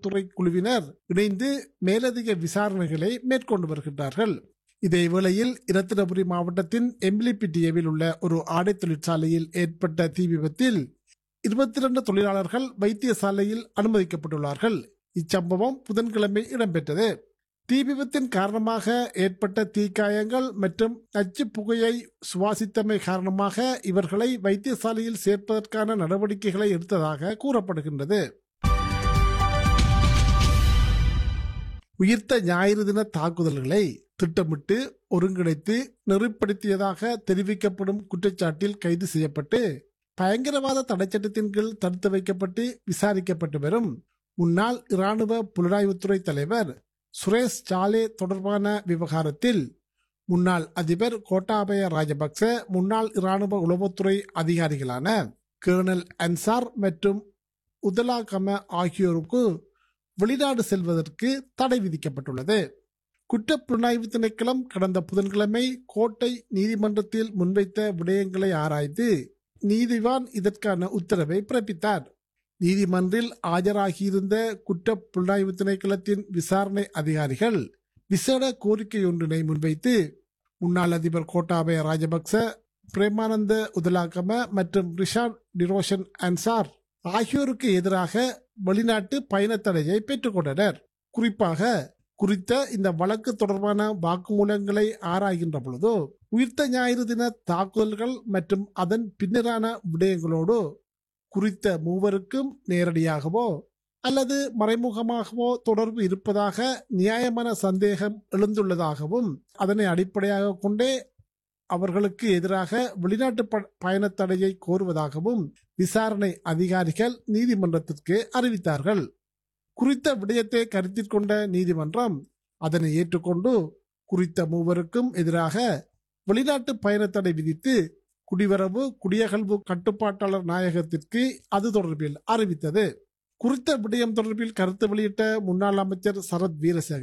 அமலாக்கத்துறை குழுவினர் இணைந்து மேலதிக விசாரணைகளை மேற்கொண்டு வருகின்றார்கள் இதேவேளையில் இரத்தினபுரி மாவட்டத்தின் எம்பிலிபிட்டியவில் உள்ள ஒரு ஆடை தொழிற்சாலையில் ஏற்பட்ட தீ விபத்தில் இருபத்தி இரண்டு தொழிலாளர்கள் வைத்தியசாலையில் அனுமதிக்கப்பட்டுள்ளார்கள் இச்சம்பவம் புதன்கிழமை இடம்பெற்றது தீ விபத்தின் காரணமாக ஏற்பட்ட தீக்காயங்கள் மற்றும் நச்சு புகையை சுவாசித்தமை காரணமாக இவர்களை வைத்தியசாலையில் சேர்ப்பதற்கான நடவடிக்கைகளை எடுத்ததாக கூறப்படுகின்றது உயிர்த்த ஞாயிறு தின தாக்குதல்களை திட்டமிட்டு ஒருங்கிணைத்து நெறிப்படுத்தியதாக தெரிவிக்கப்படும் குற்றச்சாட்டில் கைது செய்யப்பட்டு பயங்கரவாத தடைச்சட்டத்தின் கீழ் தடுத்து வைக்கப்பட்டு விசாரிக்கப்பட்டு வரும் முன்னாள் இராணுவ புலனாய்வுத்துறை தலைவர் சுரேஷ் சாலே தொடர்பான விவகாரத்தில் முன்னாள் அதிபர் கோட்டாபய ராஜபக்ச முன்னாள் இராணுவ உளவுத்துறை அதிகாரிகளான கேர்னல் அன்சார் மற்றும் உதலா கம ஆகியோருக்கு வெளிநாடு செல்வதற்கு தடை விதிக்கப்பட்டுள்ளது குற்றப்புலனாய்வு திணைக்களம் கடந்த புதன்கிழமை கோட்டை நீதிமன்றத்தில் முன்வைத்த விடயங்களை ஆராய்ந்து நீதிவான் இதற்கான உத்தரவை பிறப்பித்தார் நீதிமன்றில் ஆஜராகியிருந்த குற்ற புலனாய்வு திணைக்களத்தின் விசாரணை அதிகாரிகள் விசேட கோரிக்கை ஒன்றினை முன்வைத்து முன்னாள் அதிபர் கோட்டாபய ராஜபக்ச பிரேமானந்த உதலாகம மற்றும் ரிஷாட் டிரோஷன் அன்சார் ஆகியோருக்கு எதிராக வெளிநாட்டு பயண தடையை பெற்றுக்கொண்டனர் குறிப்பாக குறித்த இந்த வழக்கு தொடர்பான வாக்குமூலங்களை ஆராய்கின்ற பொழுது உயிர்த்த ஞாயிறு தின தாக்குதல்கள் மற்றும் அதன் பின்னரான விடயங்களோடு குறித்த மூவருக்கும் நேரடியாகவோ அல்லது மறைமுகமாகவோ தொடர்பு இருப்பதாக நியாயமான சந்தேகம் எழுந்துள்ளதாகவும் அதனை அடிப்படையாக கொண்டே அவர்களுக்கு எதிராக வெளிநாட்டு ப- பயணத் தடையை கோருவதாகவும் விசாரணை அதிகாரிகள் நீதிமன்றத்திற்கு அறிவித்தார்கள் குறித்த விடயத்தை கருத்தில் கொண்ட நீதிமன்றம் அதனை ஏற்றுக்கொண்டு குறித்த மூவருக்கும் எதிராக வெளிநாட்டு பயணத் தடை விதித்து குடிவரவு குடியகல்வு கட்டுப்பாட்டாளர் நாயகத்திற்கு அது தொடர்பில் அறிவித்தது குறித்த விடயம் தொடர்பில் கருத்து வெளியிட்ட முன்னாள் அமைச்சர் சரத் வீரசேகர